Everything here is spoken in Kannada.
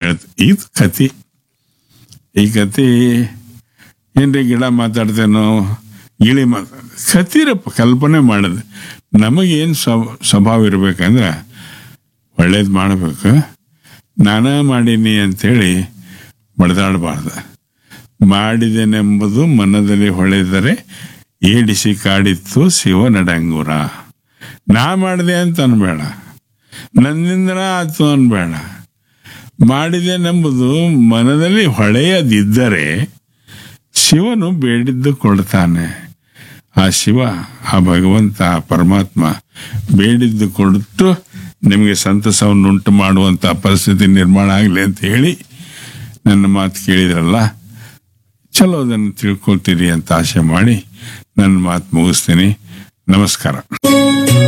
ಹೇಳ್ತ ಇದು ಕತಿ ಈ ಕತಿ ಏನ್ರಿ ಗಿಡ ಮಾತಾಡ್ತೇನೋ ಗಿಳಿ ಮಾತಾಡ ಕತಿರಪ್ಪ ಕಲ್ಪನೆ ಮಾಡೋದು ನಮಗೇನು ಸ್ವಭಾವ ಇರ್ಬೇಕಂದ್ರೆ ಒಳ್ಳೇದು ಮಾಡಬೇಕು ನಾನೇ ಮಾಡೀನಿ ಅಂಥೇಳಿ ಬಡ್ದಾಡಬಾರ್ದು ಮಾಡಿದೆನೆಂಬುದು ಮನದಲ್ಲಿ ಹೊಳೆದರೆ ಏಡಿಸಿ ಕಾಡಿತ್ತು ಶಿವ ನಡಂಗುರ ನಾ ಮಾಡಿದೆ ಅಂತ ಅನ್ಬೇಡ ನನ್ನಿಂದ ಆತು ಅನ್ಬೇಡ ಮಾಡಿದೆನೆಂಬುದು ಮನದಲ್ಲಿ ಹೊಳೆಯದಿದ್ದರೆ ಶಿವನು ಬೇಡಿದ್ದು ಕೊಡ್ತಾನೆ ಆ ಶಿವ ಆ ಭಗವಂತ ಆ ಪರಮಾತ್ಮ ಬೇಡಿದ್ದು ಕೊಟ್ಟು ನಿಮಗೆ ಸಂತಸವನ್ನು ಉಂಟು ಮಾಡುವಂಥ ಪರಿಸ್ಥಿತಿ ನಿರ್ಮಾಣ ಆಗಲಿ ಅಂತ ಹೇಳಿ ನನ್ನ ಮಾತು ಕೇಳಿದ್ರಲ್ಲ ಚಲೋ ಅದನ್ನು ತಿಳ್ಕೊಳ್ತೀರಿ ಅಂತ ಆಸೆ ಮಾಡಿ ನನ್ನ ಮಾತು ಮುಗಿಸ್ತೀನಿ ನಮಸ್ಕಾರ